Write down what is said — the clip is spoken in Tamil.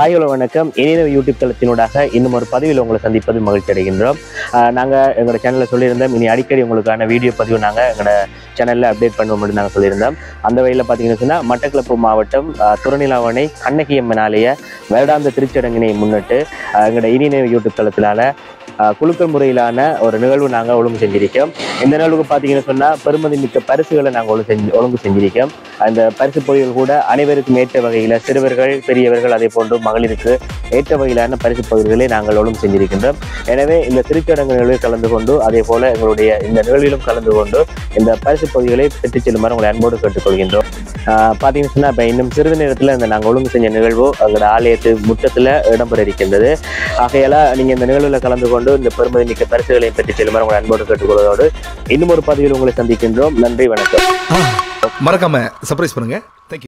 ஹாய் ஹலோ வணக்கம் இனிய யூடியூப் தளத்தினூடாக இன்னும் ஒரு பதிவில் உங்களை சந்திப்பது மகிழ்ச்சி அடைகின்றோம் ஆஹ் நாங்க எங்களோட சேனல்ல சொல்லியிருந்தோம் இனி அடிக்கடி உங்களுக்கான வீடியோ பதிவு நாங்க எங்களோட சேனல்ல அப்டேட் பண்ணுவோம் அப்படின்னு நாங்க சொல்லியிருந்தோம் அந்த வகையில் பார்த்தீங்கன்னு சொன்னா மட்டக்களப்பு மாவட்டம் ஆஹ் திருநிலாவணை கண்ணகி அம்மன் ஆலய வருடாந்த திருச்சடங்கினை முன்னிட்டு ஆஹ் எங்களோட இனிய யூடியூப் தளத்தினால ஆஹ் குலுக்கல் முறையிலான ஒரு நிகழ்வு நாங்கள் ஒழுங்கு செஞ்சிருக்கோம் இந்த நிகழ்வுக்கு பார்த்தீங்கன்னு சொன்னால் பெருமதி மிக்க பரிசுகளை நாங்கள் ஒழுங்கு செஞ்சு ஒழுங்கு செஞ்சிருக்கோம் அந்த பரிசு பொதிகள் கூட அனைவருக்கும் ஏற்ற வகையில் சிறுவர்கள் பெரியவர்கள் அதே போன்று மகளிருக்கு ஏற்ற வகையிலான பரிசு பகுதிகளை நாங்கள் ஒழுங்கு செஞ்சிருக்கின்றோம் எனவே இந்த திருச்சடங்கு நிகழ்வில் கலந்து கொண்டு அதே போல எங்களுடைய இந்த நிகழ்விலும் கலந்து கொண்டு இந்த பரிசு பகுதிகளை பெற்றுச் செல்லுமாறு உங்களை அன்போடு கேட்டுக்கொள்கின்றோம் ஆஹ் பார்த்தீங்கன்னு சொன்னால் இப்போ இன்னும் சிறிது நேரத்தில் இந்த நாங்கள் ஒழுங்கு செஞ்ச நிகழ்வு எங்களோட ஆலயத்து முற்றத்தில் இடம்பெற இருக்கின்றது ஆகையால நீங்கள் இந்த நிகழ்வில் கலந்து கொண்டு இந்த பெருமதி மிக்க பரிசுகளை பெற்றுச் செல்லுமாறு உங்களை அன்போடு கேட்டுக்கொள்வதோடு இன்னும் ஒரு பதிவில் உங்களை சந்திக்கின்றோம் நன்றி வணக்கம் மறக்காம சர்ப்ரைஸ் பண்ணுங்க தேங்க்யூ